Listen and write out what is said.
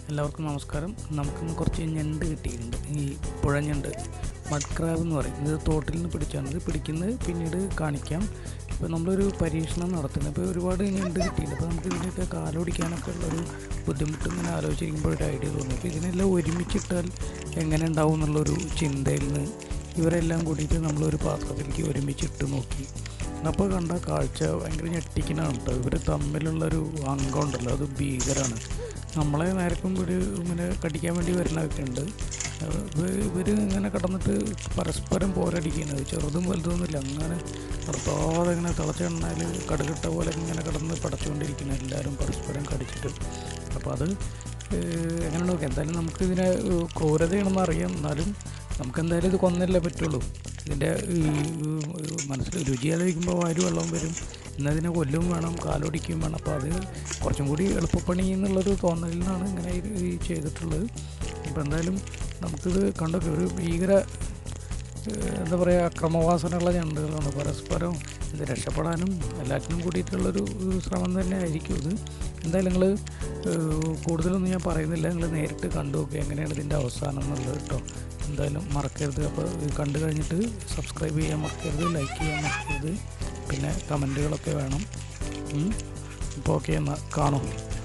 എല്ലാവർക്കും നമസ്കാരം നമുക്കിന്ന് കുറച്ച് ഞണ്ട് കിട്ടിയിട്ടുണ്ട് ഈ പുഴഞ്ഞണ്ട് മഡ് ക്രാബ് എന്ന് പറയും ഇത് തോട്ടിൽ നിന്ന് പിടിച്ചാണ് ഇത് പിടിക്കുന്നത് പിന്നീട് കാണിക്കാം ഇപ്പോൾ നമ്മളൊരു പരീക്ഷണം നടത്തുന്നത് ഇപ്പോൾ ഒരുപാട് ഞണ്ട് കിട്ടിയിട്ടുണ്ട് അപ്പോൾ നമുക്ക് ഇതിനൊക്കെ കാലോടിക്കാനൊക്കെ ഉള്ളൊരു ബുദ്ധിമുട്ട് ഇങ്ങനെ ആലോചിക്കുമ്പോൾ ഒരു ഐഡിയ തോന്നി അപ്പോൾ ഇതിനെല്ലാം ഒരുമിച്ചിട്ടാൽ എങ്ങനെ ഉണ്ടാവും എന്നുള്ളൊരു ചിന്തയിൽ നിന്ന് ഇവരെല്ലാം കൂടിയിട്ട് നമ്മളൊരു പാത്രത്തിലേക്ക് ഒരുമിച്ചിട്ട് നോക്കി അപ്പോൾ കണ്ട കാഴ്ച ഭയങ്കര ഞെട്ടിക്കണതാണ് കേട്ടോ ഇവർ തമ്മിലുള്ളൊരു അംഗം ഉണ്ടല്ലോ അത് ഭീകരമാണ് നമ്മളെ നേരക്കും ഒരു ഇങ്ങനെ കടിക്കാൻ വേണ്ടി വരുന്നതൊക്കെ ഉണ്ട് ഇവർ ഇങ്ങനെ കിടന്നിട്ട് പരസ്പരം പോരടിക്കുന്നത് ചെറുതും വലുതൊന്നുമില്ല അങ്ങനെ നിർത്താതെ ഇങ്ങനെ തിളച്ചെണ്ണയിൽ കടുകിട്ട പോലെ ഇങ്ങനെ കിടന്ന് പടച്ചുകൊണ്ടിരിക്കുന്നു എല്ലാവരും പരസ്പരം കടിച്ചിട്ട് അപ്പോൾ അത് ഏഹ്, എങ്ങനെ നോക്കാം എന്തായാലും നമുക്ക് ഇതിനെ ഏഹ്, ക്രൂരതയാണെന്ന് അറിയാം എന്നാലും നമുക്ക് എന്തായാലും ഇത് കൊന്നല്ലേ പറ്റുള്ളൂ ഇതിൻ്റെ ഈ ഏഹ്, മനസ്സിൽ രുചി ആലോചിക്കുമ്പോൾ വാരി വെള്ളം വരും എന്നതിനെ കൊല്ലും വേണം കാലൊടിക്കുകയും വേണം അപ്പോൾ അത് കുറച്ചും കൂടി എളുപ്പപ്പണി എന്നുള്ളൊരു തോന്നലിൽ നിന്നാണ് ഇങ്ങനെ ഇത് ഈ ചെയ്തിട്ടുള്ളത് അപ്പോൾ എന്തായാലും നമുക്കിത് കണ്ടൊക്കെ ഒരു ഭീകര ഏഹ്, എന്താ പറയുക അക്രമവാസനയുള്ള ഞണ്ടുകളാണ് പരസ്പരം ഇത് രക്ഷപ്പെടാനും എല്ലാറ്റിനും കൂടിയിട്ടുള്ളൊരു ഒരു ശ്രമം തന്നെ ആയിരിക്കും ഇത് എന്തായാലും നിങ്ങൾ കൂടുതലൊന്നും ഞാൻ പറയുന്നില്ല നിങ്ങൾ നേരിട്ട് കണ്ടു നോക്കുക എങ്ങനെയാണ് ഇതിൻ്റെ അവസാനം എന്നുള്ളത് കേട്ടോ എന്തായാലും മറക്കരുത് അപ്പോൾ ഇത് കണ്ടു കഴിഞ്ഞിട്ട് സബ്സ്ക്രൈബ് ചെയ്യാൻ മറക്കരുത് ലൈക്ക് ചെയ്യാൻ മറക്കരുത് പിന്നെ കമൻറ്റുകളൊക്കെ വേണം ഉം. അപ്പോൾ ഓക്കെ എന്നാൽ കാണും